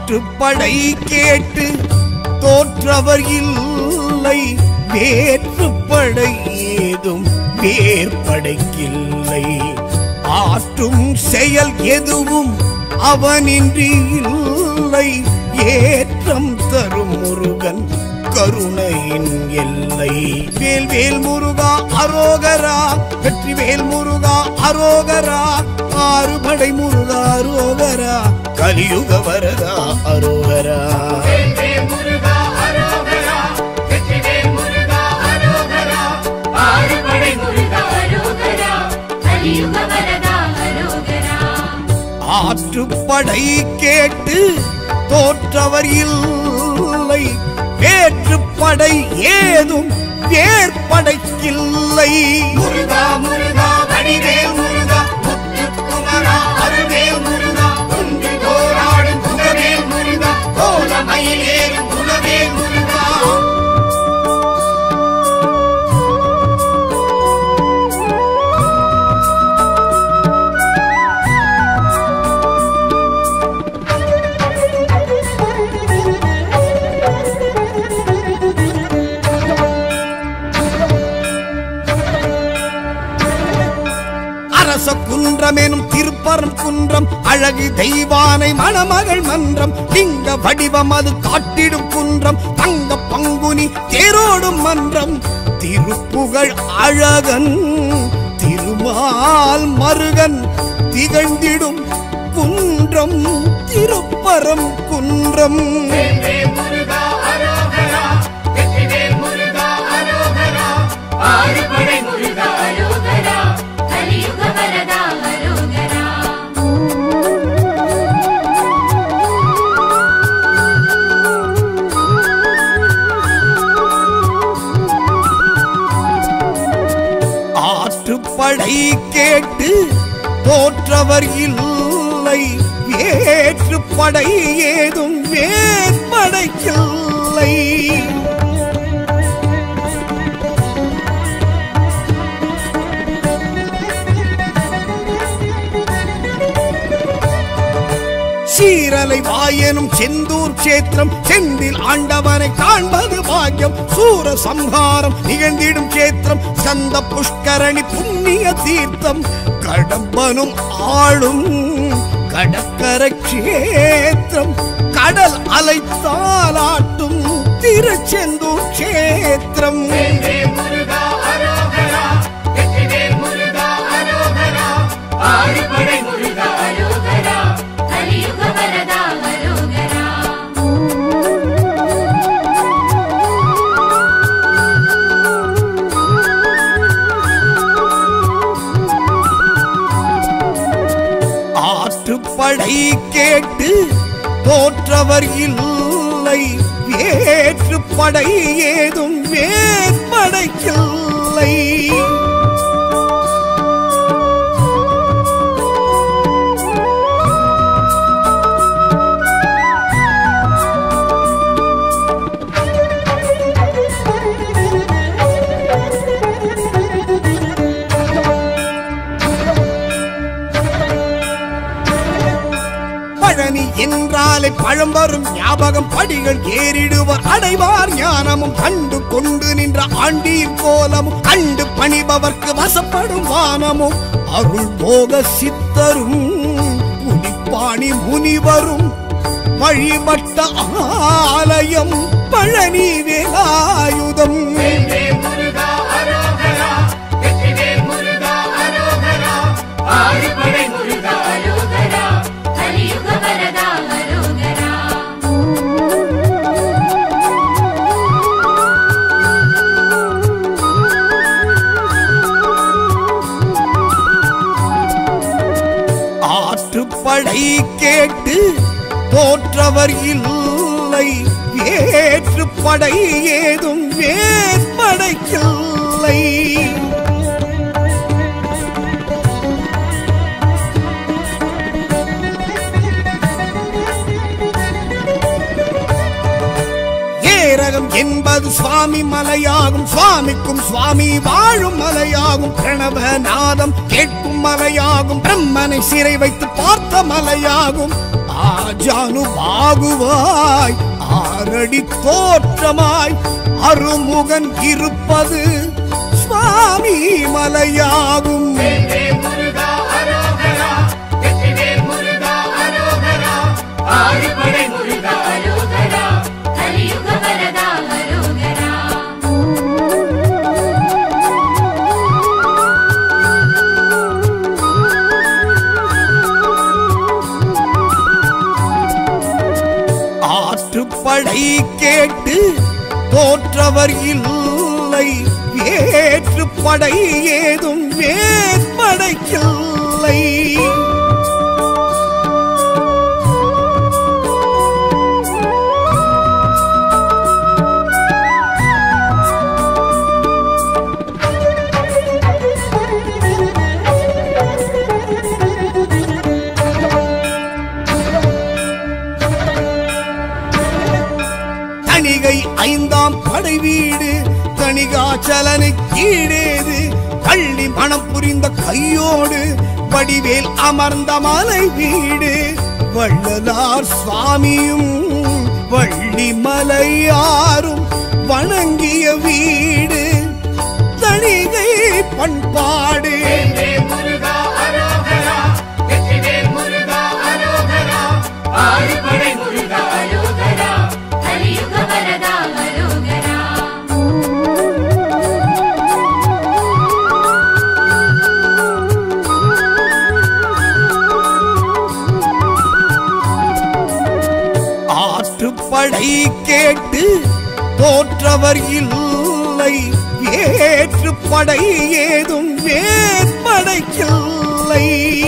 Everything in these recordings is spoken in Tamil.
ஆற்றுப்படை கேட்டு தோற்றவர் இல்லை வேற்றுப்படை ஏதும் வேற்படைக்கில்லை ஆற்றும் செயல் எதுவும் அவனின்றி இல்லை ஏற்றம் தரும் முருகன் கருணையின் எல்லை வேல் வேல் முருகா அரோகரா வெற்றி வேல் முருகா அரோகரா ஆறுபடை முருகா அரோகரா கலியுக வரதா அரோகரா வெல்வேல் முருகா அரோகரா வெற்றிவேல் முருகா அரோகரா ஆறுபடை முருகா அரோகரா கலியுக வரதா அரோகரா ஆற்றுப்படை கேட்டு தோற்றவர் இல்லை வேற்றுப்படை ஏதும் வேற்படைக்கில்லை முருகா முருகா வடிவேல் முருகா முத்துக்குமரா அருவேல் முருகா குன்று போராடும் குகவேல் முருகா கோலமயில் ஏறும் குலவேல் முருகா அரச குன்றம் எனும் திருப்பரம் குன்றம் அழகு தெய்வானை மணமகள் மன்றம் லிங்க வடிவம் அது காட்டிடும் குன்றம் தங்க பங்குனி தேரோடும் மன்றம் திருப்புகழ் அழகன் திருமால் மருகன் திகழ்ந்திடும் குன்றம் திருப்பரம் குன்றம் வெல்வேல் முருகா அரோகரா வெற்றிவேல் முருகா அரோகரா ஆறுபடை முருகா அரோகரா கலியுக வரதா அரோகரா ஆற்றுப்படை கேட்டு தோற்றவர் இல்லை வேற்றுப்படை ஏதும் வேற்படைக்கில்லை சீரலை வாயனும் செந்தூர் கஷேத்திரம் செந்தில் ஆண்டவனை காண்பது பாக்கியம் சூர சம்ஹாரம் நிகழ்ந்திடும் கஷேத்திரம் சந்த புஷ்கரணி புண்ணிய தீர்த்தம் கடம்பனும் ஆளும் கடற்கரை கஷேத்திரம் கடல் அலை தாளாட்டும் திருச்செந்தூர் கஷேத்திரம் வெல்வேல் முருகா அரோகரா வெற்றிவேல் முருகா அரோகரா ஆறுபடை முருகா அரோகரா கலியுக வரதா அரோகரா ஆற்றுப்படை கேட்டு தோற்றவர் இல்லை வேற்றுப்படை ஏதும் வேற்படைக்கில்லை பழனி என்றாலே பழம் வரும் ஞாபகம் படிகள் ஏறிடுவர் அடைவார் ஞானமும் கண்டு கொண்டு நின்ற ஆண்டியின் கோலமும் கண்டு பணிபவர்க்கு வசப்படும் வானமும் அருள் போக சித்தரும் புலிப்பாணி முனிவரும் வழிபட்ட ஆலயம் பழனி வேலாயுதம் வெல்வேல் முருகா அரோகரா வெற்றிவேல் முருகா அரோகரா ஆறுபடை முருகா அரோகரா கலியுக வரதா அரோகரா ஆற்றுப்படை கேட்டு தோற்றவர் இல்லை வேற்றுப்படை ஏதும் வேற்படைக்கில்லை ஏரகம் என்பது சுவாமி மலையாகும் சுவாமிக்கும் சுவாமி வாழும் மலையாகும் பிரணவநாதம் கேட்கும் மலையாகும் பிரம்மனை சிறை வைத்து பார்த்த மலையாகும் ஆஜானு பாகுவாய் ஆரடி தோற்றமாய் அருமுகன் இருப்பது சுவாமி மலையாகும் வேல்வேல் முருகா அரோகரா வெற்றிவேல் முருகா அரோகரா ஆறுபடை முருகா அரோகரா கலியுக வரதா அரோகரா ஆற்றுப்படை கேட்டு தோற்றவர் இல்லை வேற்றுப்படை ஏதும் வேற்படைக்கில்லை தணிகை ஐந்தாம் படை வீடு தணிகாச்சலனு கீழேது கள்ளி மனம் புரிந்த கையோடு வடிவேல் அமர்ந்த மலை வீடு வள்ளலார் சுவாமியும் வள்ளி மலையாரும் வணங்கிய வீடு தணிகை பண்பாடு வேல்வேல் முருகா அரோகரா வெற்றிவேல் முருகா அரோகரா ஆறுபடை முருகா அரோகரா கலியுக வரதா அரோகரா ஆற்றுப்படை கேட்டு தோற்றவர் இல்லை ஏற்றுப்படை ஏதும் வேற்படைக்கில்லை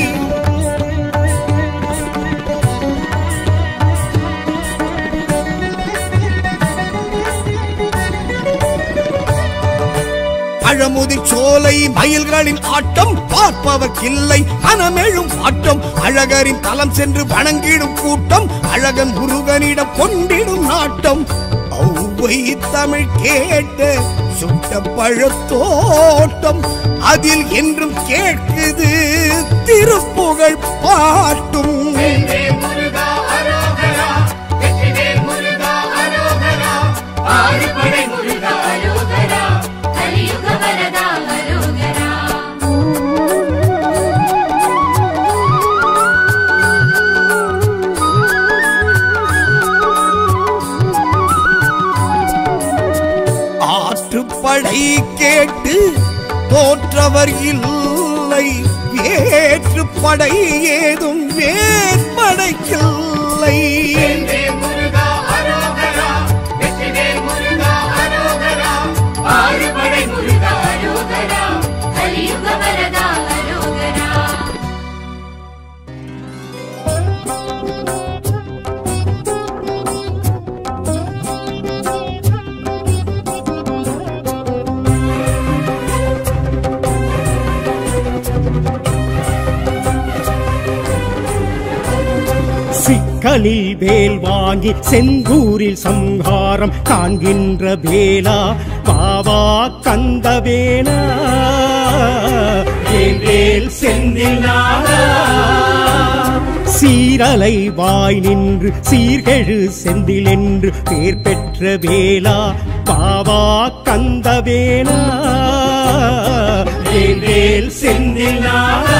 பழமுதிர் சோலை மயில்களின் ஆட்டம் பார்ப்பவர்க்கில்லை மனமெழும் ஆட்டம் அழகரின் தலம் சென்று வணங்கிடும் கூட்டம் அழகன் முருகனிடம் கொண்டிடும் நாட்டம் ஔவை தமிழ் கேட்ட சுட்ட பழத்தோட்டம் அதில் என்றும் கேட்குது திருப்புகழ் பாட்டும் வேல்வேல் முருகா அரோகரா வெற்றிவேல் முருகா அரோகரா ஆறுபடை முருகா அரோகரா கலியுக வரதா அரோகரா ஆற்றுப்படை கேட்டு தோற்றவர் இல்லை வேற்றுப்படை ஏதும் வேற்படைக்கில்லை வேல்வேல் முருகா அரோகரா வெற்றிவேல் முருகா அரோகரா ஆறுபடை முருகா அரோகரா கலியுக வரதா அரோகரா சிக்கலில் வேல் வாங்கி செந்தூரில் சம்ஹாரம் காண்கின்ற வேலா பாவா கந்த வேலா வேல் வேல் செந்தில் நாதா. சீரலை வாய் நின்று சீர்கெழு செந்தில் என்று பேர் பெற்ற வேலா பாவா கந்த வேலா வேல் வேல் செந்தில் நாதா.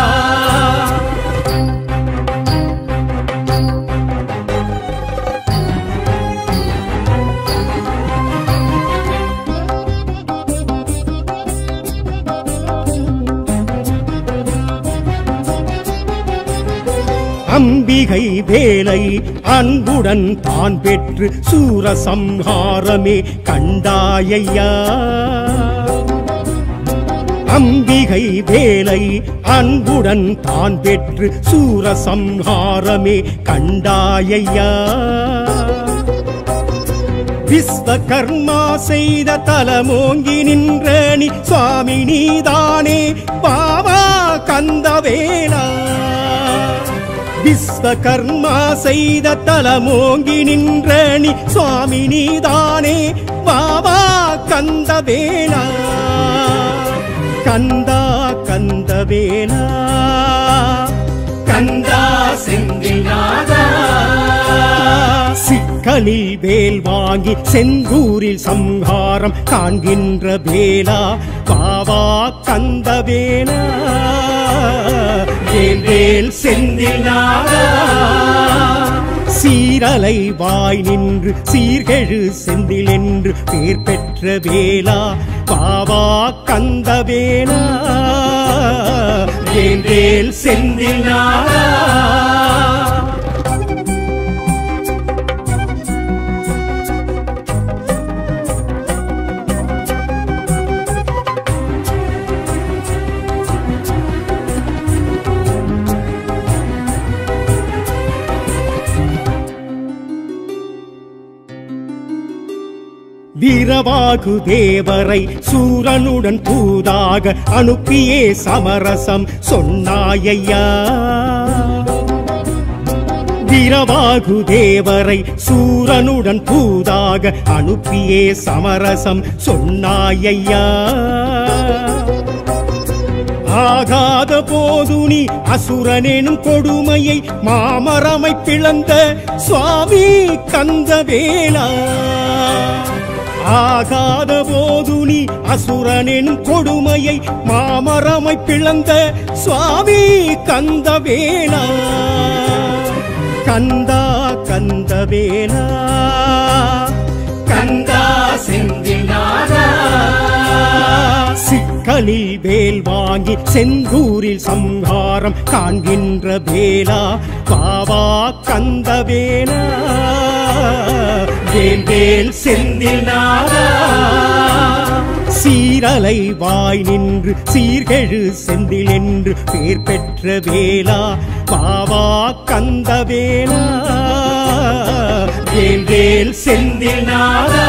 அம்பிகை வேலை அன்புடன் தான் பெற்று சூரசம்ஹாரமே கண்டாயையா அம்பிகை வேலை அன்புடன் தான் பெற்று சூரசம்ஹாரமே கண்டாயையா விஸ்வகர்மா செய்த தலமோங்கி நின்ற நீ சுவாமி நீதானே பாவா கந்தவேலா விஸ்வகர்மா செய்த தலமோங்கி நின்ற நீ சுவாமி நீதானே பாவா கந்தவேலா கந்தா கந்தவேலா கந்தா செந்தில்நாதா சிக்கலில் வேல் வாங்கி செந்தூரில் சம்ஹாரம் காண்கின்ற வேலா பாவா கந்த வேலா வேல் வேல் செந்தில்நாதா சீரலை வாய் நின்று சீர்கெழு செந்தில் என்று பேர் பெற்ற வேலா பாவா கந்த வேலா வேல் வேல் செந்தில் நாதா வீரவாகு தேவரை சூரனுடன் தூதாக அனுப்பியே சமரசம் சொன்னாயையா வீரவாகு தேவரை சூரனுடன் தூதாக அனுப்பியே சமரசம் சொன்னாயையா ஆகாத போது நீ அசுரனெனும் கொடுமையை மாமரமை பிளந்த சுவாமி கந்தவேலா ஆகாத போது நீ அசுரனெனும் கொடுமையை மாமரமை பிளந்த சுவாமி கந்தவேலா கந்தா கந்தவேலா கந்தா செந்தில்நாதா சிக்கலில் வேல் வாங்கி செந்தூரில் சம்ஹாரம் காண்கின்ற வேலா பாவா கந்த வேலா வேல் வேல் செந்தில் நாதா சீரலை வாய் நின்று சீர்கெழு செந்தில் என்று பேர் பெற்ற வேலா பாவா கந்த வேலா வேல் வேல் செந்தில் நாதா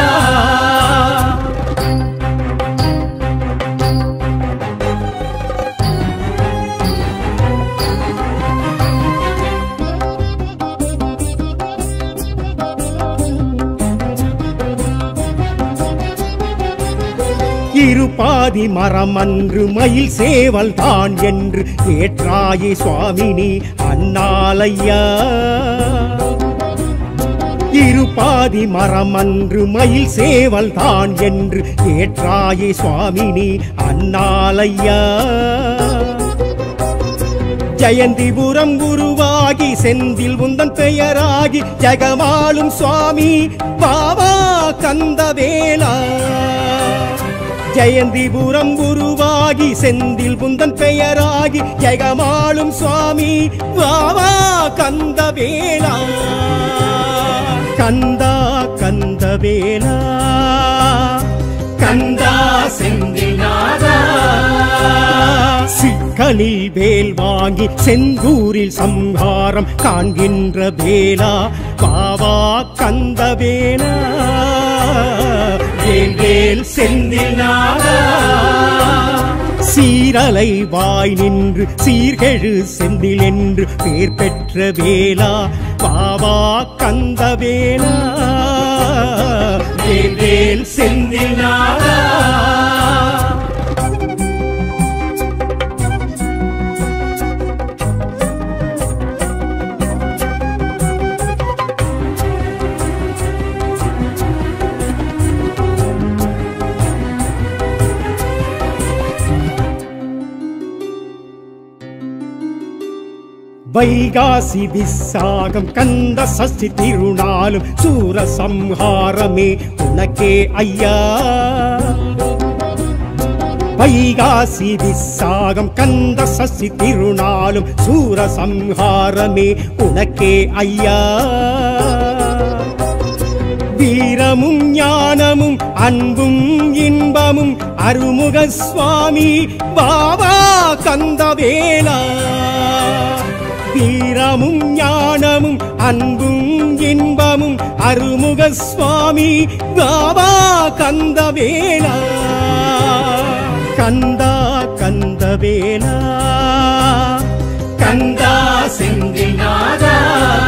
இருபாதி மரம் அன்று மயில் சேவல் தான் என்று ஏற்றாயே சுவாமினி அண்ணாலையா இருபாதி மரம் அன்று மயில் சேவல் தான் என்று ஏற்றாயே சுவாமினி அண்ணாலையா ஜெயந்திபுரம் குருவாகி செந்தில் உந்தன் பெயராகி ஜெகமாளும் சுவாமி பாவா கந்தவேலா ஜெயந்திபுரம் குருவாகி செந்தில் புந்தன் பெயராகி ஜெகமாளும் சுவாமி வாவா கந்தவேலா கந்தா கந்தவேலா கந்தா செந்தில்நாதா சிக்கலில் வேல் வாங்கி செந்தூரில் சம்ஹாரம் காண்கின்ற வேலா பாவா கந்தவேலா வேல் வேல் செந்தில் நாதா சீரலை வாய் நின்று சீர்கெழு செந்தில் என்று பேர் பெற்ற வேலா பாவா கந்த வேலா வேல் வேல் செந்தில் நாதா வைகாசி விசாகம் கந்த சஷ்டி திருநாளும் சூர சம்ஹாரமே உனக்கே ஐயா வைகாசி விசாகம் கந்த சஷ்டி திருநாளும் சூர சம்ஹாரமே உனக்கே ஐயா வீரமும் ஞானமும் அன்பும் இன்பமும் அருமுக சுவாமி பாபா கந்தவேலா வீரமும் ஞானமும் அன்பும் இன்பமும் அருமுக சுவாமி பாபா கந்தவேலா கந்தா கந்தவேலா கந்தா செந்தில்நாதா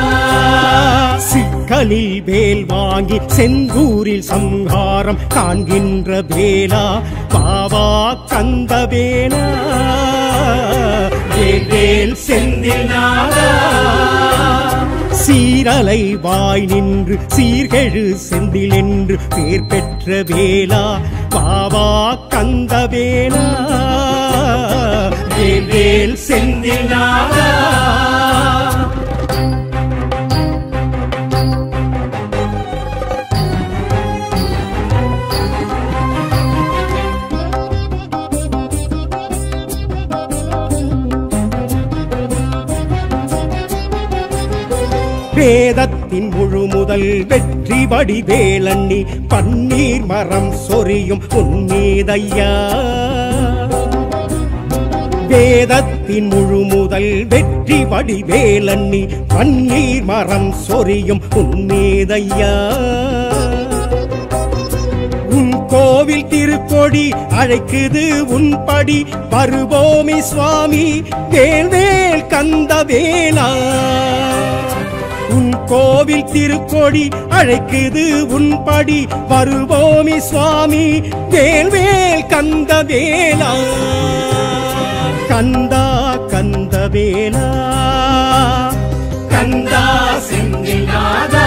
சிக்கலில் வேல் வாங்கி செந்தூரில் சம்ஹாரம் காண்கின்ற வேலா பாவா கந்த வேலா வேல் செந்தில் நாதா சீரலை வாய் நின்று சீர்கெழு செந்தில் என்று பேர் பெற்ற வேளா பாவா கந்த வேளா வேல் செந்தில் நாதா வேதத்தின் முழு முதல் வெற்றி வடி வேலண்ணி பன்னீர் மரம் சொரியும் உன்மீதையா வேதத்தின் முழு முதல் வெற்றி வடி வேலண்ணி பன்னீர் மரம் சொரியும் உன்மீதையா உன் கோவில் திருக்கொடி அழைக்குது உன் படி வருவோமே சுவாமி வேல்வேல் கந்த வேலா உன் கோவில் திருக்கொடி அழைக்குது உன் படி வருவோமே சுவாமி வேல்வேல் கந்த வேலா கந்தா கந்த வேலா கந்தா செந்திநாதா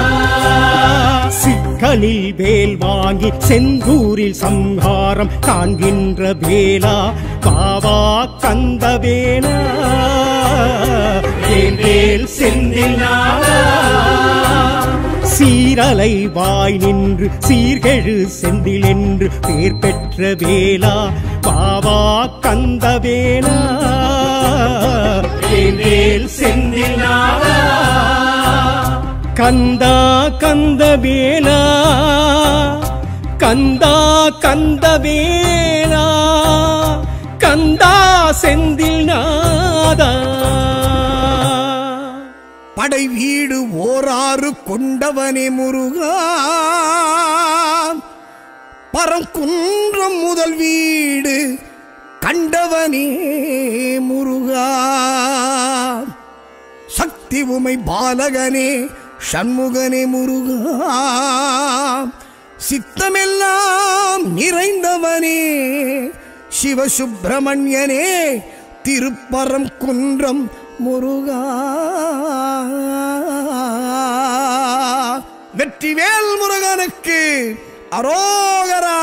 சிக்கலில் வேல் வாங்கி செந்தூரில் சம்ஹாரம் காண்கின்ற வேலா பாவா கந்த வேலா வேல் வேல் செந்திநாதா சீரலை வாய் நின்று சீர்கெழு செந்தில் என்று பேர் பெற்ற வேலா பாவா கந்த வேலா வேல் வேல் செந்திநாதா கந்தா கந்த வேலா கந்தா கந்த வேலா கந்தா செந்தில் நாதா படை வீடு ஓராறு கொண்டவனே முருகா பரங்குன்றம் முதல் வீடு கண்டவனே முருகா சக்தி உமை பாலகனே சண்முகனே முருகா சித்தமெல்லாம் நிறைந்தவனே சிவசுப்பிரமணியனே திருப்பரம் குன்றம் முருகா வெற்றிவேல் முருகனுக்கு அரோகரா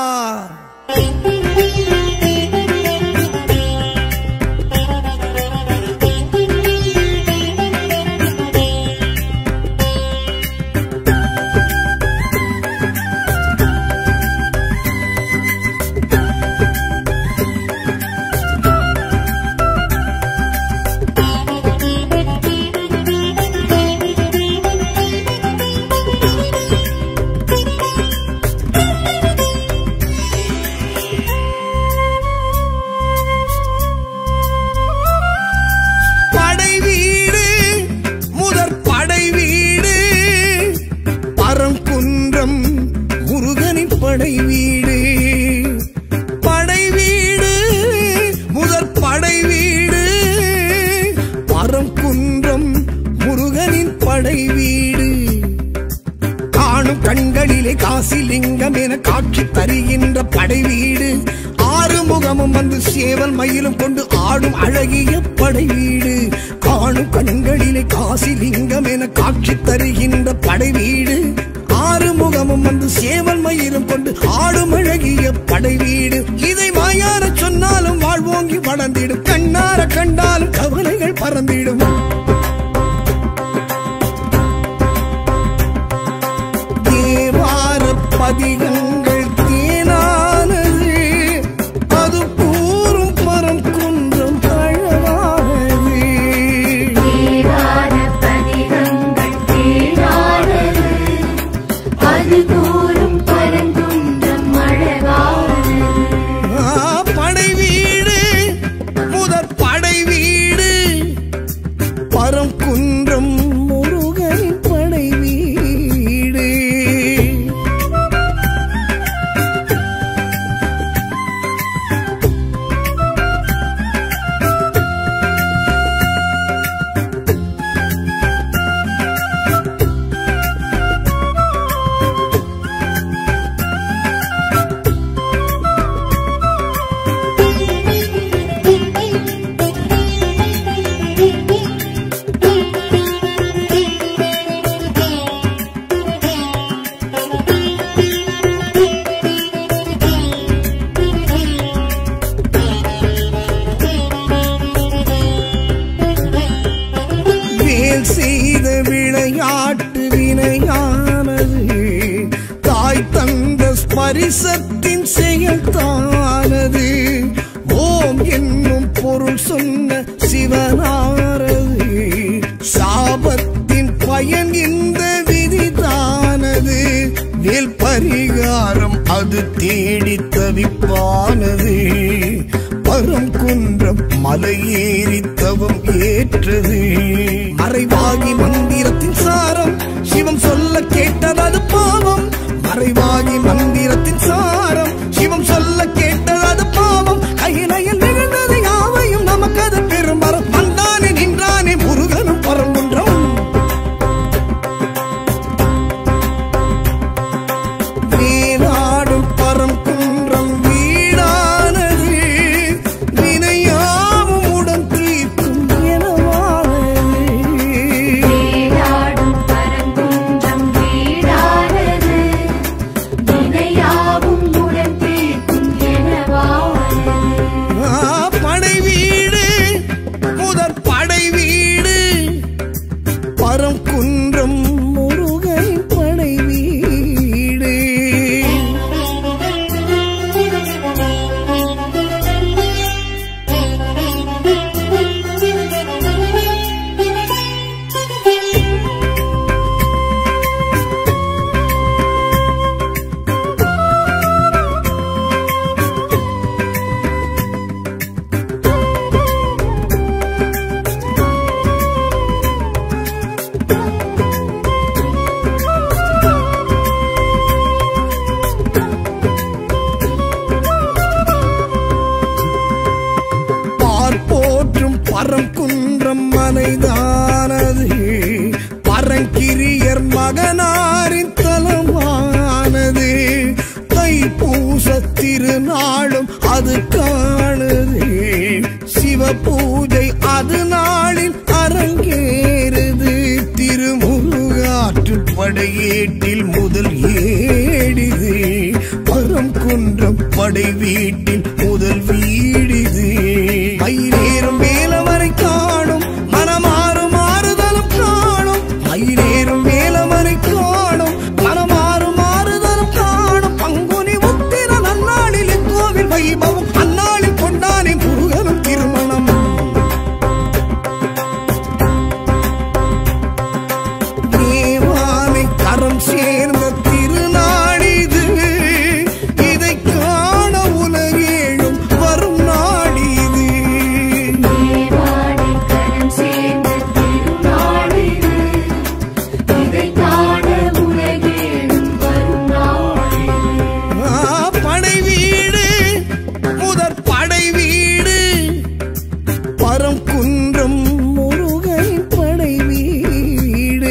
படை வீடு முதற் படை வீடு பரங்குன்றம் முருகனின் படை வீடு படை வீடு முதற் படை வீடு பரங்குன்றம் முருகனின் படை வீடு காணும் கண்களிலே காசிலிங்கம் என காட்சி தருகின்ற படை வீடு ஆறு முகமும் வந்து சேவல் மயிலும் கொண்டு ஆடும் அழகிய படை வீடு காணும் கண்களிலே காசிலிங்கம் என காட்சி தருகின்ற படை வீடு ஆறு முகமும் வந்து சேவல் மயிலும் கொண்டு ஆடும் அழகிய படை வீடு இதை மாயார சொன்னாலும் வாழ்வோங்கி வளர்ந்திடும் கண்ணார கண்டாலும் கவலைகள் பறந்திடும் தேவார பதிகங்கள் தேனானது அது கூறும் பரம் குன்றம் அழகானது தேவார பதிகங்கள் தேனானது அது கூறும் பரங்குன்றம் அழகானது ஆ, படை வீடு ஈசத்தின் செயல்தானது ஓம் என்னும் பொருள் சொன்ன சிவனாரது சாபத்தின் பயன் இந்த விதிதானது வேல் பரிகாரம் அது தேடி தவிப்பானது பரம் குன்றம் மலையேறி தவம் ஏற்றது மறைவாகி மந்திரத்தின் சாரம் சிவம் சொல்ல கேட்டது பாவம் மறைவாகி மந்திரத்தின் சாரம் சிவம் சொல்ல கேட்டது பாவம் கையிலையில் நிகழ்ந்தது யாவையும் நமக்கு அது பெரும்பரம் வந்தானே நின்றானே முருகனும் பரம்புன்றம் வீணாடும் பரம் குன்றம் வீடானது வினையாவும் உடன் தீர்க்கும் எனவானது வீடாடும் பரங்குன்றம் வீடானது வினையாவும் உடன் தீர்க்கும் எனவானது ஆ, படை வீடு முதற் படை வீடு பரம் குன்றம் முருகன் படை வீடு பார்ப்போற்றும் பரங்குன்றம் மலைதானது பரங்கிரியர் மகனாரின் தலமானது தைப்பூச திருநாளும் அது காணுது சிவ பூஜை அது நாளில் அரங்கேறுது திருமுருகாற்று படையேட்டில் முதல் ஏடிது பரம் குன்றம் படை வீட்டில் முதல் வீடிது மயிலேறும் வேலவரை காணும் மனமாறு மாறுதலும் காணும் மயிலேறும் வேலவரை காணும் மனமாறு மாறுதலும் காணும் பங்குனி உத்திர நன்னாளில் இக்கோவில் வைபவம் அந்நாளில் கொண்டானே முருகனும் திருமணம் தேவானை கரம் சேர்ந்த திருநாடிது இதை காண உலகேழும் வரும் நாடிது தேவானை கரம் சேர்ந்த திருநாளிது இதை காண உலகேழும் வரும் நாளிது ஆ, படை வீடு முதற் படை வீடு பரம் குன்றம் முருகன் படை வீடு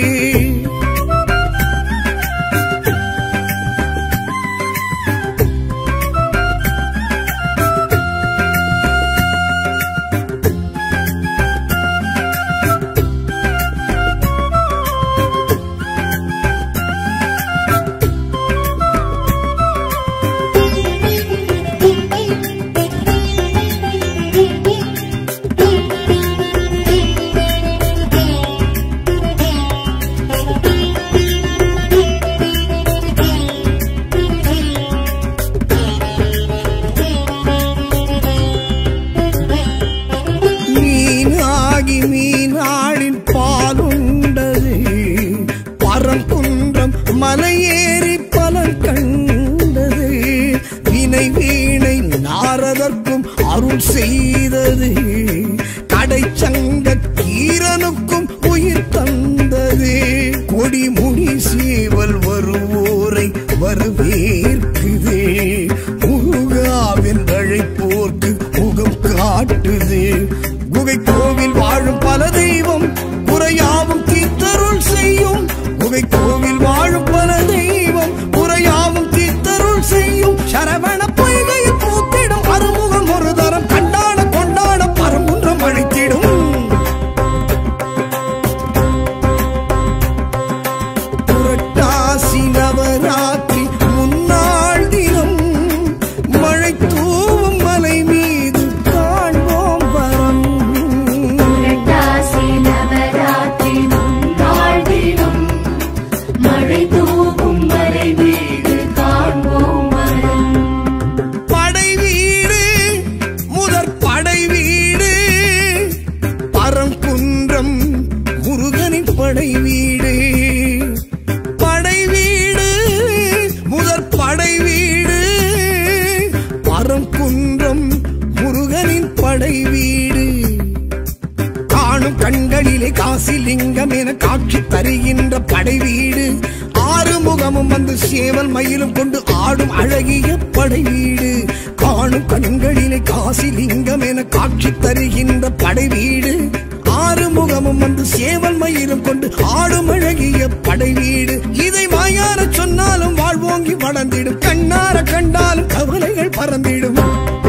மீனாகி மீனாளின் பாலுண்டது பரங்குன்றம் மலையேறி பலன் கண்டது வினை வீணை நாரதற்கும் அருள் செய்தது கடைச்சங்க கீரனுக்கும் உயிர் தந்தது கொடிமுடி சேவல் வருவோரை வரவேற்குது முருகாவின் அழைப்போர்க்கு முகம் காட்டுது குகை கோவில் வாழும் பல தெய்வம் குறையாவும் தீத்தருள் செய்யும் குகை கோவில் வாழும் பல தெய்வம் குறையாவும் தீத்தருள் செய்யும் சரவண பொய்கையில் பூத்திடும் அறுமுகம் ஒரு தரம் கண்டாட கொண்டாட பரமுன்றம் அழைத்திடும் புரட்டாசி நவராத்திரி முன்னாள் தினம் மழை தூவும் மலை மீது காண்போம் வரம் புரட்டாசி நவராத்திரி முன்னாள் தினம் காசிலிங்கம் என காட்சி தருகின்ற படை வீடு ஆறு முகமும் வந்து சேவல் மயிலும் கொண்டு ஆடும் அழகிய படை வீடு காணும் கண்களிலே காசிலிங்கம் என காட்சி தருகின்ற படை வீடு ஆறு முகமும் வந்து சேவல் மயிலும் கொண்டு ஆடும் அழகிய படை வீடு இதை மாயார சொன்னாலும் வாழ்வோங்கி வளர்ந்திடும் கண்ணார கண்டாலும் கவலைகள் பறந்திடும்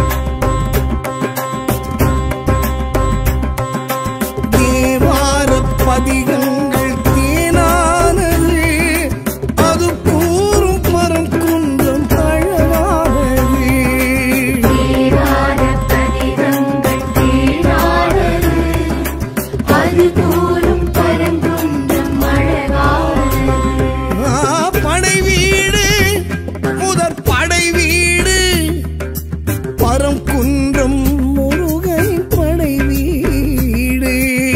தேவார பதிகங்கள் தேனானது அது கூறும் மரம் குன்றம் அழகானது தேராத பதிகங்கள் தேராதது அது தோறும் பரங்குன்றம் அழகானது ஆ, படை வீடு முதற் படை வீடு பரம் குன்றம் முருகன் படை வீடு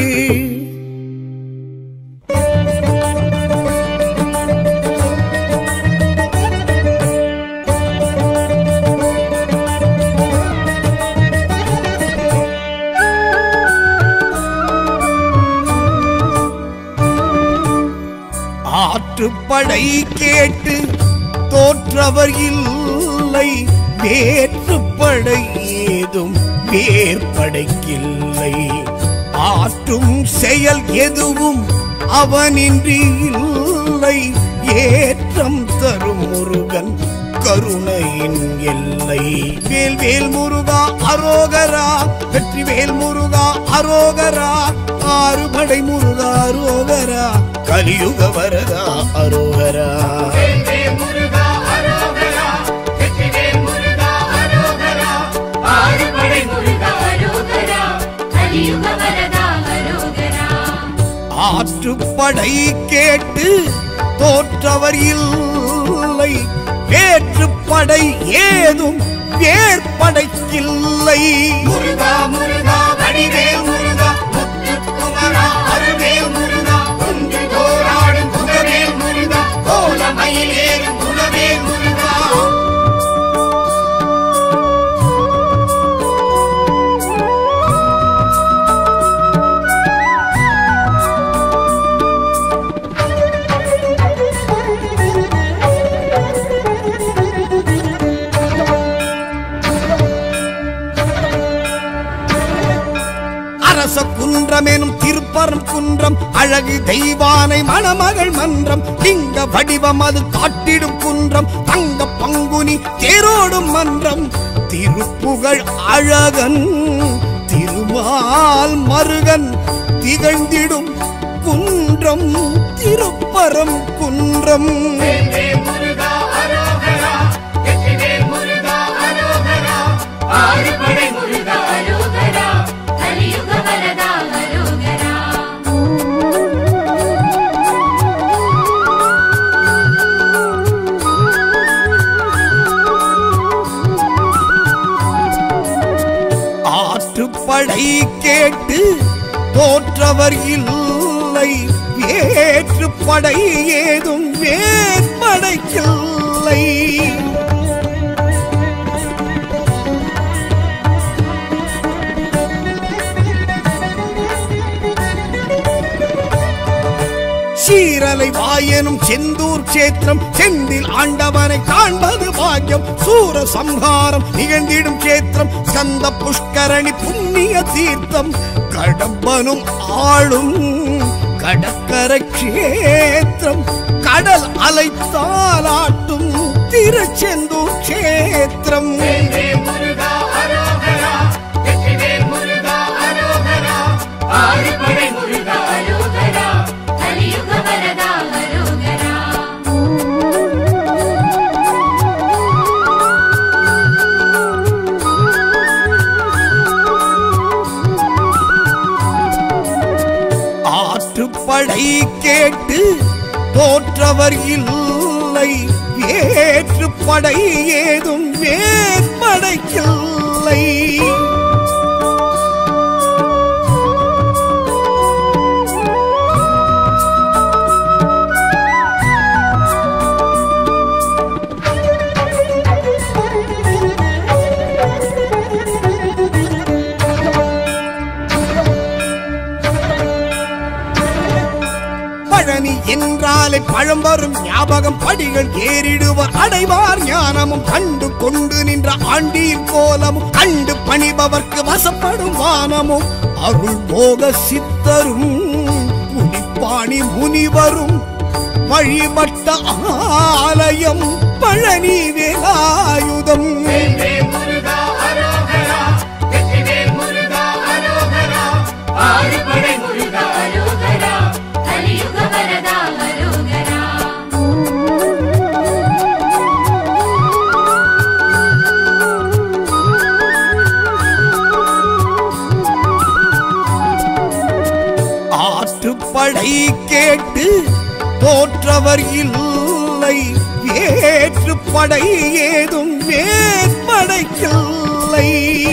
ஆற்றுப்படை கேட்டு தோற்றவர் இல்லை வேற்றுப்படை ஏதும் வேற்படைக்கில்லை ஆற்றும் செயல் எதுவும் அவனின்றி இல்லை ஏற்றம் தரும் முருகன் கருணையின் எல்லை வேல் வேல் முருகா அரோகரா வெற்றி வேல் முருகா அரோகரா ஆறுபடை முருகா அரோகரா கலியுக வரதா அரோகரா ஆறுபடை முருகா அரோகரா கலியுக வரதா அரோகரா ஆற்றுப்படை கேட்டு தோற்றவர் இல்லை வேற்றுப்படை ஏதும் வேற்படைக்கில்லை முருகா முருகா வடிவேல் முருகா முத்துக்குமரா அருவேல் முருகா குன்று போராடும் குகவேல் முருகா கோல மயிலேறும் குலவேல் முருகா அரச குன்றம் எனும் திருப்பரம் குன்றம் அழகு தெய்வானை மணமகள் மன்றம் லிங்க வடிவம் அது காட்டிடும் குன்றம் தங்க பங்குனி தேரோடும் மன்றம் திருப்புகழ் அழகன் திருமால் மருகன் திகழ்ந்திடும் குன்றம் திருப்பரம் குன்றம் வேல் முருகா அரோகரா வெற்றிவேல் முருகா அரோகரா ஆறுபடை முருகா அரோகரா கலியுக வரதா அரோகரா ஆற்றுப்படை கேட்டு தோற்றவர் இல்லை வேற்றுப்படை ஏதும் வேற்படைக்கில்லை சீரலை வாயனும் செந்தூர் சேத்திரம் செந்தில் ஆண்டவனை காண்பது பாக்கியம் சூர சம்ஹாரம் நிகழ்ந்திடும் சேத்திரம் ஸ்கந்த புஷ்கரணி புண்ணிய தீர்த்தம் கடம்பனும் ஆளும் கடற்கரை கஷேத்திரம் கடல் அலை தாலாட்டும் திருச்செந்தூர் கஷேத்திரம் வேல் முருகா அரோகரா வெற்றிவேல் முருகா அரோகரா ஆறுபடை முருகா அரோகரா கலியுக வரதா அரோகரா ஆற்றுப்படை கேட்டு தோற்றவர் இல்லை வேற்றுப்படை ஏதும் வேற்படைக்கில்லை என்றாலே பழம் வரும் ஞாபகம் படிகள் ஏறிடுவர் அடைவார் ஞானமும் கண்டு கொண்டு நின்ற ஆண்டியின் கோலமும் கண்டு பணிபவர்க்கு வசப்படும் வானமும் அருள் போக சித்தரும் புலிப்பாணி முனிவரும் வழிபட்ட ஆலயம் பழனி வேலாயுதம் வேல்வேல் முருகா அரோகரா வெற்றிவேல் முருகா அரோகரா ஆறுபடை முருகா அரோகரா கலியுக வரதா அரோகரா ஆற்றுப்படை கேட்டு தோற்றவர் இல்லை வேற்றுப்படை ஏதும் வேற்படைக்கில்லை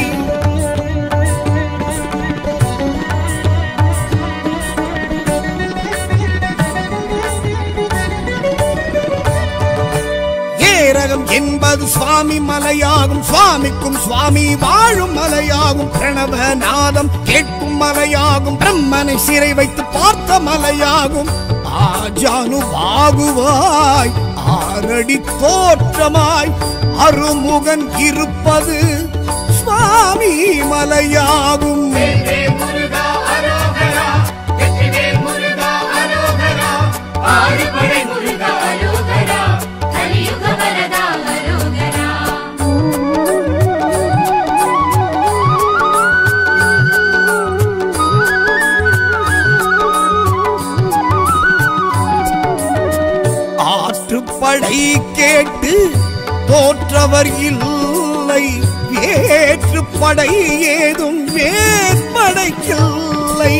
ஏரகம் என்பது சுவாமி மலையாகும் சுவாமிக்கும் சுவாமி வாழும் மலையாகும் பிரணவநாதம் கேட்கும் மலையாகும் பிரம்மனை சிறை வைத்து பார்த்த மலையாகும் ஆஜானு பாகுவாய் ஆரடி தோற்றமாய் அருமுகன் இருப்பது சுவாமி மலையாகும் வேல்வேல் முருகா அரோகரா வெற்றிவேல் முருகா அரோகரா ஆறுபடை முருகா அரோகரா கலியுக வரதா அரோகரா ஆற்றுப்படை கேட்டு தோற்றவர் இல்லை வேற்றுப்படை ஏதும் வேற்படைக்கில்லை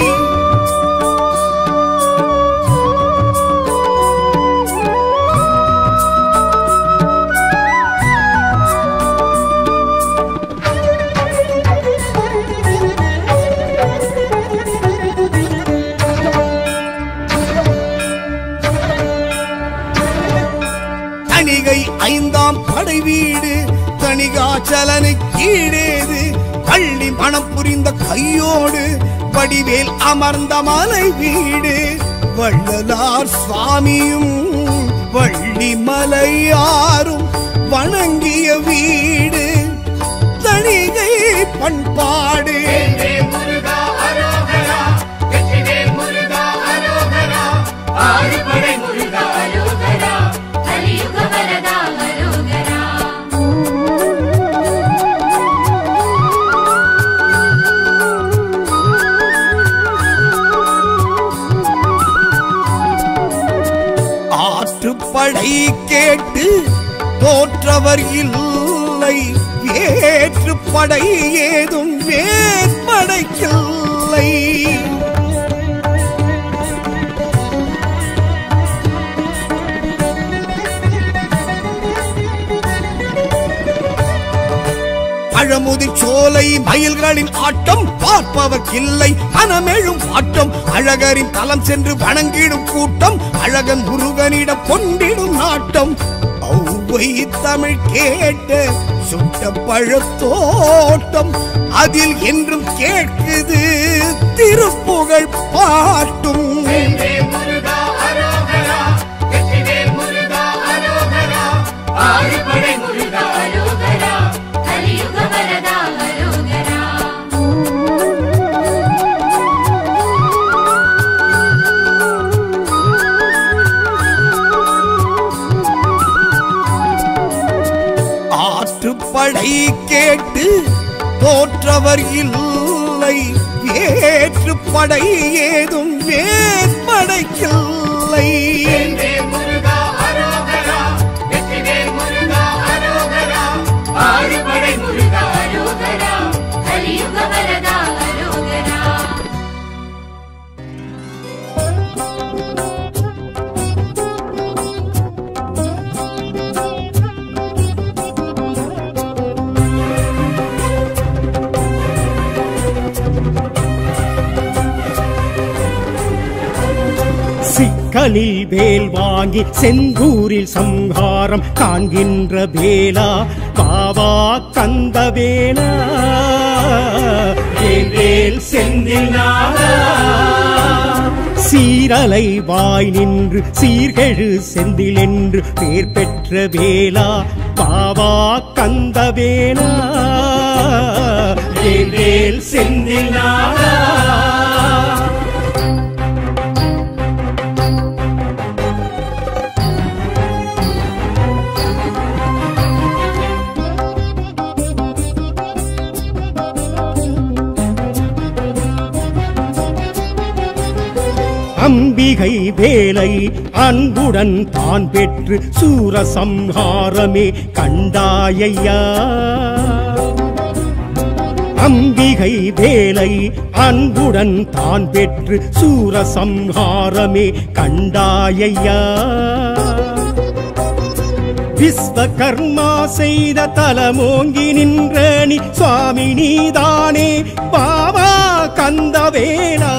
தணிகை ஐந்தாம் படை வீடு தணிகாச்சலனை கீழேது கள்ளி மனம் புரிந்த கையோடு வடிவேல் அமர்ந்த மலை வீடு வள்ளலார் சுவாமியும் வள்ளி மலையாரும் வணங்கிய வீடு தணிகை பண்பாடு வேல்வேல் முருகா அரோகரா வெற்றிவேல் முருகா அரோகரா ஆறுபடை முருகா அரோகரா கலியுக வரதா அரோகரா ஆற்றுப்படை கேட்டு தோற்றவர் இல்லை வேற்றுப்படை ஏதும் வேற்படைக்கில்லை பழமுதிர் சோலை மயில்களின் ஆட்டம் பார்ப்பவர்க்கில்லை மனமெழும் ஆட்டம் அழகரின் தலம் சென்று வணங்கிடும் கூட்டம் அழகன் முருகனிடம் கொண்டிடும் நாட்டம் ஔவை தமிழ் கேட்ட சுட்ட பழத்தோட்டம் அதில் என்றும் கேட்குது திருப்புகழ் பாட்டும் வேல்வேல் முருகா அரோகரா வெற்றிவேல் முருகா அரோகரா ஆறுபடை முருகா அரோகரா கலியுக வரதா அரோகரா ஆற்றுப்படை கேட்டு தோற்றவர் இல்லை வேற்றுப்படை ஏதும் வேற்படைக்கில்லை வேல்வேல் முருகா அரோகரா வெற்றிவேல் முருகா அரோகரா ஆறுபடை முருகா அரோகரா கலியுக வரதா அரோகரா சிக்கலில் வேல் வாங்கி செந்தூரில் சம்ஹாரம் காண்கின்ற வேலா பாவா கந்த வேலா வேல் வேல் செந்தில் நாதா சீர் சீரலை வாய் நின்று சீர்கெழு செந்தில் என்று பேர் பெற்ற வேளா பாவா கந்த வேளா வேல் செந்தில் நாடா அம்பிகை வேலை அன்புடன் தான் பெற்று சூரசம்ஹாரமே கண்டாயையா அம்பிகை வேலை அன்புடன் தான் பெற்று சூரசம்ஹாரமே கண்டாயையா விஸ்வகர்மா செய்த தலமோங்கி நின்ற நீ சுவாமி நீதானே பாவா கந்தவேலா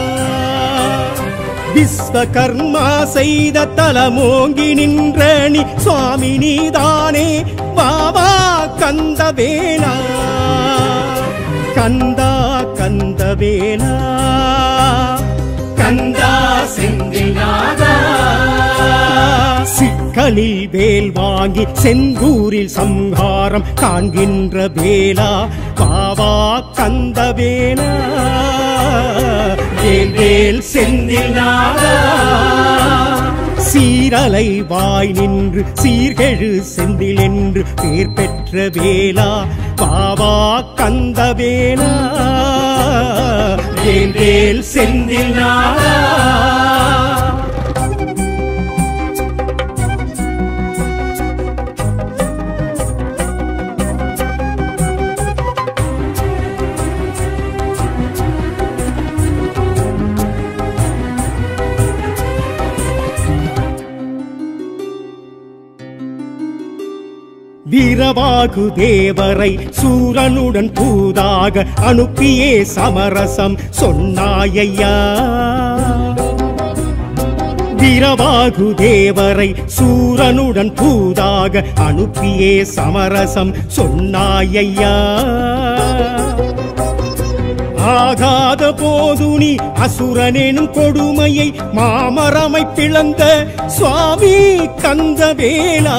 விஸ்வகர்மா செய்த தலமோங்கி நின்ற நீ சுவாமி நீதானே பாவா கந்தவேலா கந்தா கந்தவேலா கந்தா செந்திநாதா சிக்கலில் வேல் வாங்கி செந்தூரில் சம்ஹாரம் காண்கின்ற வேலா பாவா கந்த வேலா வேல் வேல் செந்தில் நாடா சீரலை வாய் நின்று சீர்கெழு செந்தில் என்று பேர் பெற்ற வேலா பாவா கந்த வேலா வேல் வேல் செந்தில் நாடா வீரவாகு தேவரை சூரனுடன் பூதாக அனுப்பியே சமரசம் சொன்னாயையா வீரவாகு தேவரை சூரனுடன் பூதாக அனுப்பியே சமரசம் சொன்னாயையா ஆகாத போது நீ அசுரனெனும் கொடுமையை மாமரமை பிளந்த சுவாமி கந்தவேலா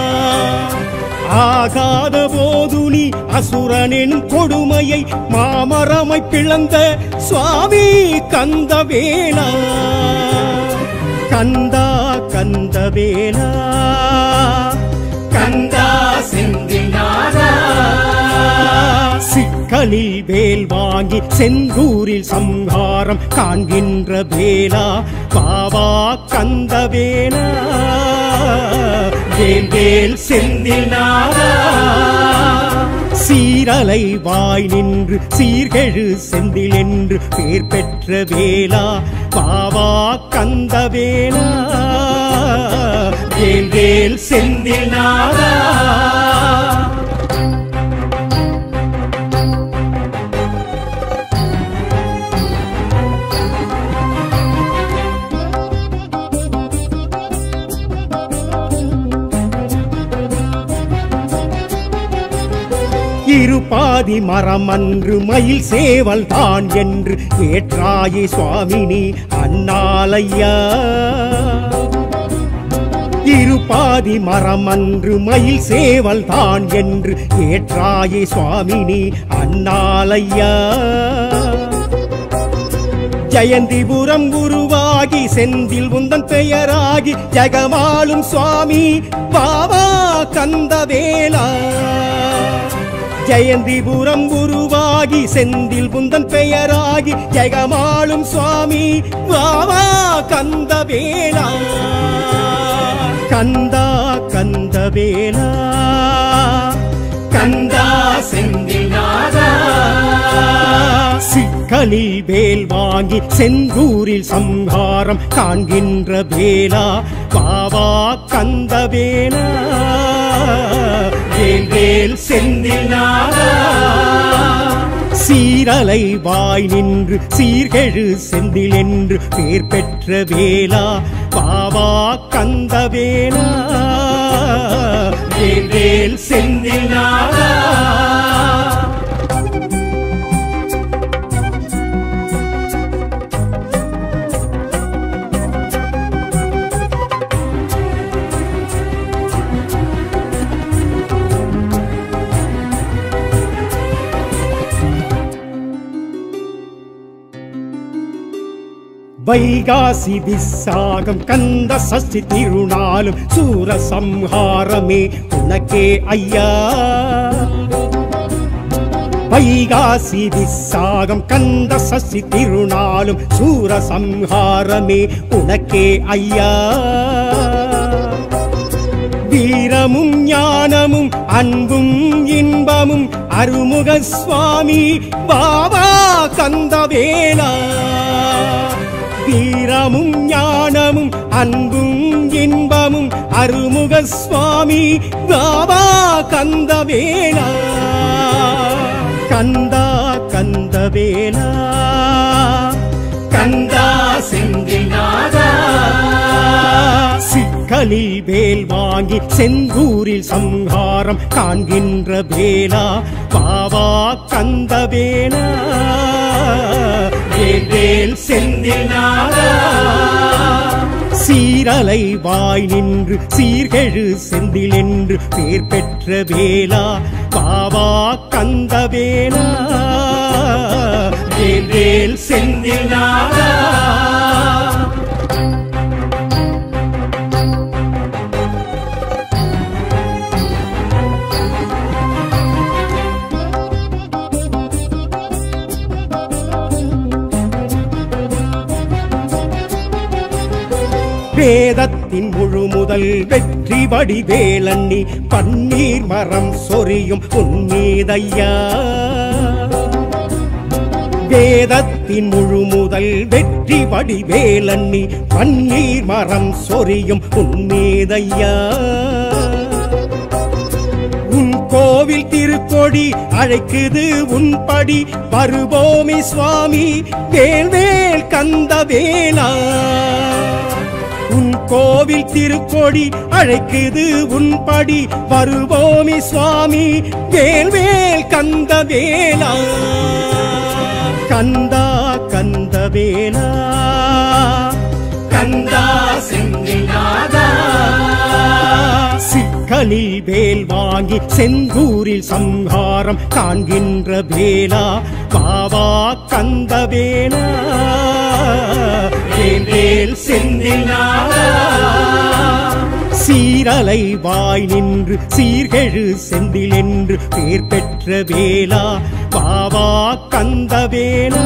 ஆகாத போது நீ அசுரனெனும் கொடுமையை மாமரமை பிளந்த சுவாமி கந்தவேலா கந்தா கந்தவேலா கந்தா செந்திநாதா சிக்கலில் வேல் வாங்கி செந்தூரில் சம்ஹாரம் காண்கின்ற வேலா பாவா கந்த வேலா வேல் வேல் செந்தில் நாடா சீரலை வாய் நின்று சீர்கெழு செந்தில் என்று பேர் பெற்ற வேலா பாவா கந்த வேலா வேல் வேல் செந்தில் நாடா இருபாதி மரமன்று மயில் சேவல் தான் என்று ஏற்றாயே சுவாமினி அண்ணாலையா இருபாதி மரமன்று மயில் சேவல் தான் என்று ஏற்றாயே சுவாமினி அண்ணாலையா ஜெயந்திபுரம் குருவாகி செந்தில் உந்தன் பெயராகி ஜெகமாளும் சுவாமி பாவா கந்தவேலா ஜெயந்திபுரம் குருவாகி செந்தில் புந்தன் பெயராகி ஜெகமாளும் சுவாமி வாவா கந்தவேலா கந்தா கந்தவேலா கந்தா செந்திநாதா சிக்கலில் வேல் வாங்கி செந்தூரில் சம்ஹாரம் காண்கின்ற வேலா பாவா கந்தவேலா வேல் வேல் செந்தில் நாடா சீரலை வாய் நின்று சீர்கெழு செந்தில் என்று பேர் பெற்ற வேலா பாவா கந்த வேலா வேல் வேல் செந்தில் நாடா வைகாசி விசாகம் கந்த சஷ்டி திருநாளும் சூர சம்ஹாரமே உனக்கே ஐயா வைகாசி விசாகம் கந்த சஷ்டி திருநாளும் சூர சம்ஹாரமே உனக்கே ஐயா வீரமும் ஞானமும் அன்பும் இன்பமும் அருமுக சுவாமி பாபா கந்தவேலா வீரமும் ஞானமும் அன்பும் இன்பமும் அருமுக சுவாமி பாபா கந்தவேலா கந்தா கந்தவேலா கந்தா செந்தில்நாதா சிக்கலில் வேல் வாங்கி செந்தூரில் சம்ஹாரம் காண்கின்ற வேலா பாவா கந்த வேலா வேல் வேல் செந்தில்நாதா சீரலை வாய் நின்று சீர்கெழு செந்தில் என்று பேர் பெற்ற வேலா பாவா கந்த வேலா வேல் வேல் செந்தில்நாதா வேதத்தின் முழு முதல் வெற்றி வடிவேலண்ணி பன்னீர் மரம் சொரியும் உன்மீதையா வேதத்தின் முழு முதல் வெற்றி வடிவேலண்ணி பன்னீர் மரம் சொரியும் உன்மீதையா உன் கோவில் திருக்கொடி அழைக்குது உன் படி வருவோமி சுவாமி வேல் வேல் கந்த வேலா உன் கோவில் திருக்கொடி அழைக்குது உன் படி வருவோமி சுவாமி வேல் வேல் கந்த வேலா கந்தா கந்த வேலா கந்தா செந்திநாதா சிக்கலில் வேல் வாங்கி செந்தூரில் சம்ஹாரம் காண்கின்ற வேலா பாவா கந்த வேலா வேல் வேல் செந்திநாதா சீரலை வாய் நின்று சீர்கெழு செந்தில் என்று பேர் பெற்ற வேலா பாவா கந்த வேலா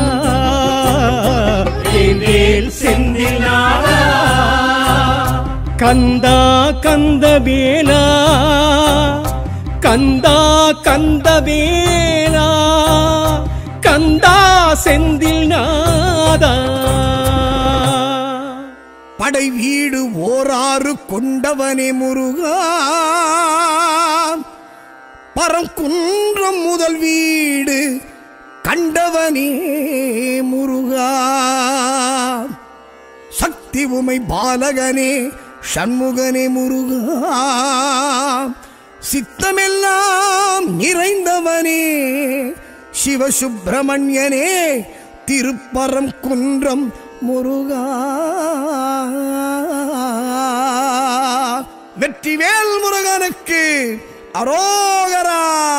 வேல் வேல் செந்திநாதா கந்தா கந்த வேலா கந்தா கந்த வேலா கந்தா செந்தில் நாதா படை வீடு ஓராறு கொண்டவனே முருகா பரங்குன்றம் முதல் வீடு கண்டவனே முருகா சக்தி உமை பாலகனே சண்முகனே முருகா சித்தமெல்லாம் நிறைந்தவனே சிவசுப்பிரமணியனே திருப்பரம் குன்றம் முருகா வெற்றிவேல் முருகனுக்கு அரோகரா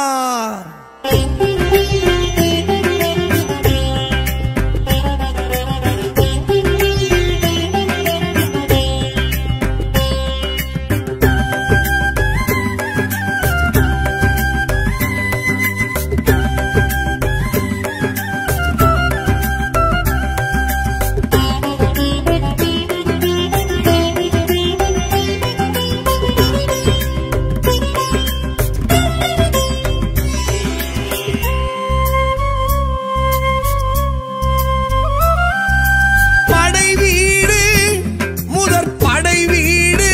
படை வீடு முதற் படை வீடு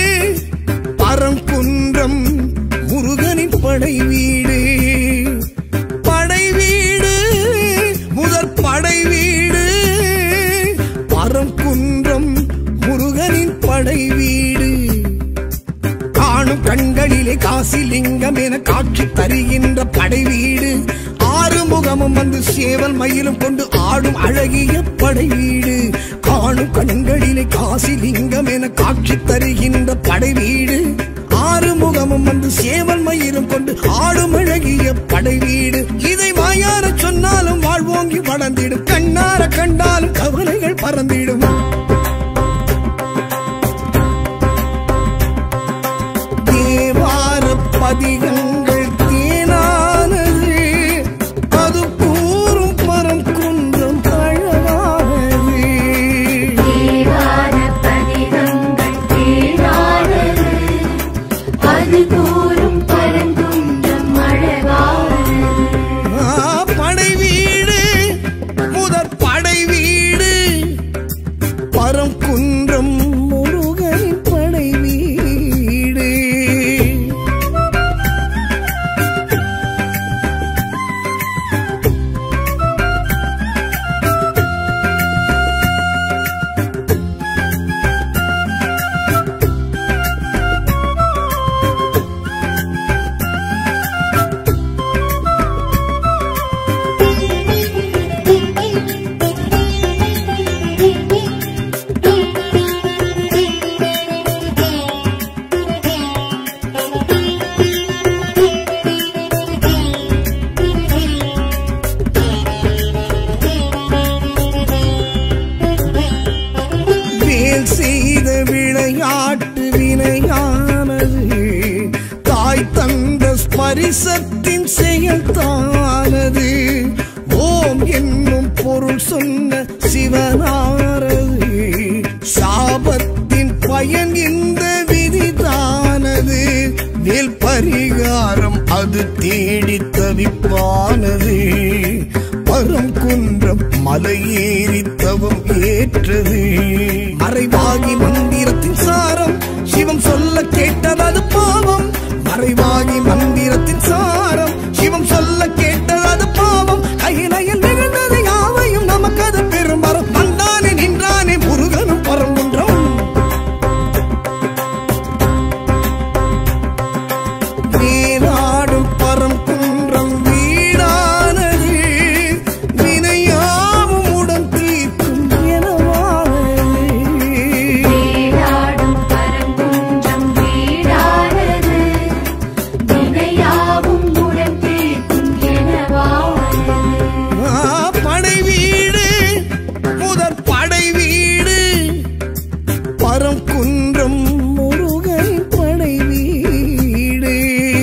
பரங்குன்றம் முருகனின் படை வீடு படை வீடு முதற் படை வீடு பரங்குன்றம் முருகனின் படை வீடு காணும் கண்களிலே காசிலிங்கம் என காட்சி தருகின்ற படை வீடு ஆறு முகமும் வந்து சேவல் மயிலும் கொண்டு ஆடும் அழகிய படை வீடு காணும் கண்களிலே காசிலிங்கம் என காட்சி தருகின்ற படை வீடு ஆறு முகமும் வந்து சேவல் மயிலும் கொண்டு ஆடும் அழகிய படை வீடு இதை வாயார சொன்னாலும் வாழ்வோங்கி வளர்ந்திடும் கண்ணார கண்டாலும் கவலைகள் பறந்திடும் ஈசத்தின் செயல்தானது ஓம் என்னும் பொருள் சொன்ன சிவனாரது சாபத்தின் பயன் இந்த விதிதானது வேல் பரிகாரம் அது தேடி தவிப்பானது பரம் குன்றம் மலையேறி தவம் ஏற்றது மறைவாகி மந்திரத்தின் சாரம் சிவம் சொல்ல கேட்டது பாவம் மறைவாகி மந்திரத்தின் சாரம் சிவம் சொல்ல கேட்டது பாவம் கையிலையில் நிகழ்ந்தது யாவையும் நமக்கு அது பெருமரம் வந்தானே நின்றானே முருகனும் பரங்குன்றம் மேலாடும் பரம் குன்றம் வீடானது வினையாவும் உடன் தீர்க்கும் எனவானது வீடாடும் பரங்குன்றம் வீடானது வினையாவும் உடன் தீர்க்கும் எனவானது ஆ, படை வீடு முதற் படை வீடு பரம் குன்றம் முருகன் படை வீடு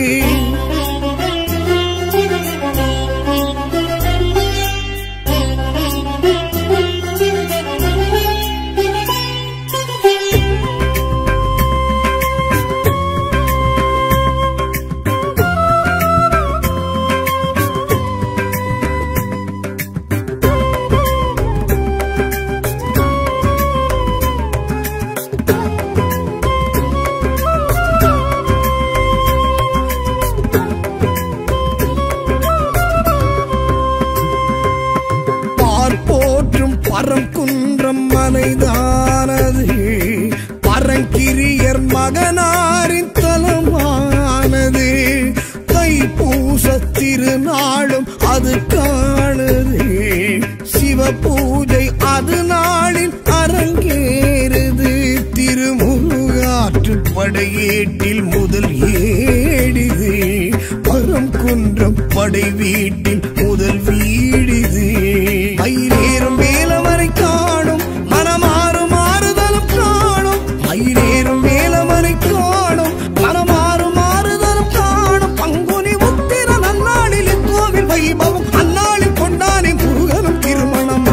பார்ப்போற்றும் பரம் குன்றம் மலைதானது பரங்கிரியர் மகனாரின் தலமானது தைப்பூச திருநாளும் அது காணுது சிவ பூஜை அது நாளில் அரங்கேறுது திருமுருகாற்று படையேட்டில் முதல் ஏடிது பரம் குன்றம் படை வீட்டில் முதல் வீடிது மயிலேறும் வேலவரை காணும் மனமாறு மாறுதலும் காணும் மயிலேறும் வேலவரை காணும் மனமாறு மாறுதலும் காணும் பங்குனி உத்திர நன்னாளில் இக்கோவில் வைபவம் அந்நாளில் கொண்டானே முருகனும் திருமணம்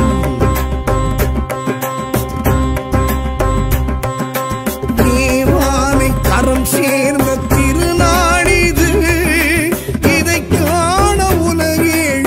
தேவானை கரம் சேர்ந்த திருநாடிது இதை காண உலகேழும்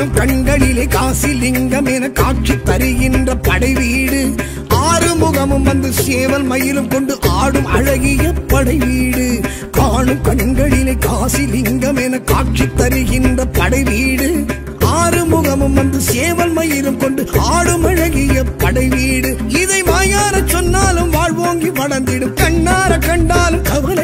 காணும் கண்களிலே காசி லிங்கம் என காட்சி தருகின்ற படை வீடு ஆறு முகமும் வந்து சேவல் மயிலும் கொண்டு ஆடும் அழகிய படை வீடு காணும் கண்களிலே காசி லிங்கம் என காட்சி தருகின்ற படை வீடு ஆறு முகமும் வந்து சேவல் மயிலும் கொண்டு ஆடும் அழகிய படை வீடு இதை வாயார சொன்னாலும் வாழ்வோங்கி வளர்ந்திடும் கண்ணார கண்டாலும் கவலை